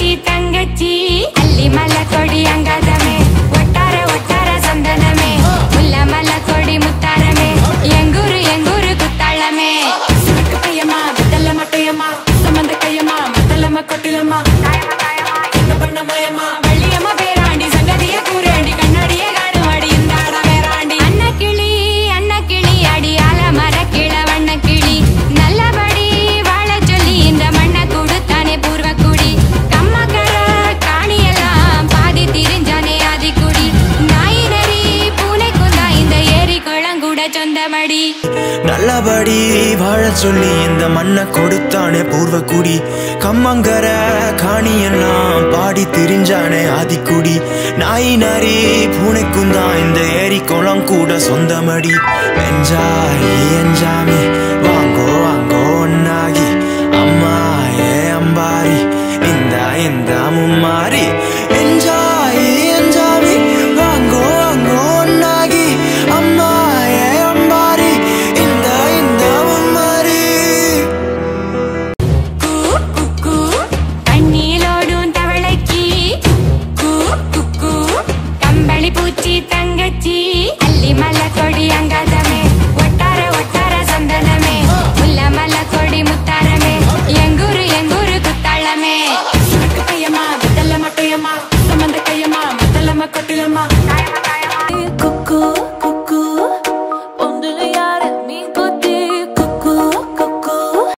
தங்கச்சி தங்கச்சி அள்ளி மலை கொடி அங்காதமே ஒட்டார ஒட்டார சந்தனமே முல்ல மலை கொடி முத்தாரமே எங்கூரு எங்கூரு குத்தாளமே சிறுக்கு பையமா வித்தல்ல மட்டையம்மா சம்பந்த கையம்மா மத்தலம்மா கொட்டிலம்மா என்ன பண்ண மயமா வள்ளியம்மா பேராண்டி சங்கதிய கூறாண்டி கண்ணாடியே காணுவாடி இந்த ஆட வேறாண்டி அண்ணா கிளி அண்ணா கிளி அடியால மர கிள வண்ண கிளி நல்லபடி வாழ சொல்லி இந்த மண்ணை கொடுத்தானே பூர்வ குடி கம்மக்கர காணியெல்லாம் பாதி திரிஞ்சானே ஆதி குடி நாய் நரி பூனைக்கும் தான் இந்த ஏரி குளங்கூட சொந்தமடி நல்லபடி வாழ சொல்லி இந்த மண்ணை கொடுத்தானே பூர்வக்குடி கம்மங்கர காணியெல்லாம் பாடி திரிஞ்சானே ஆதிக்குடி நாய் நரி பூனைக்கும் தான் இந்த ஏரி குளம் கூட சொந்தமடி என்ஜாய் என்ஜாமி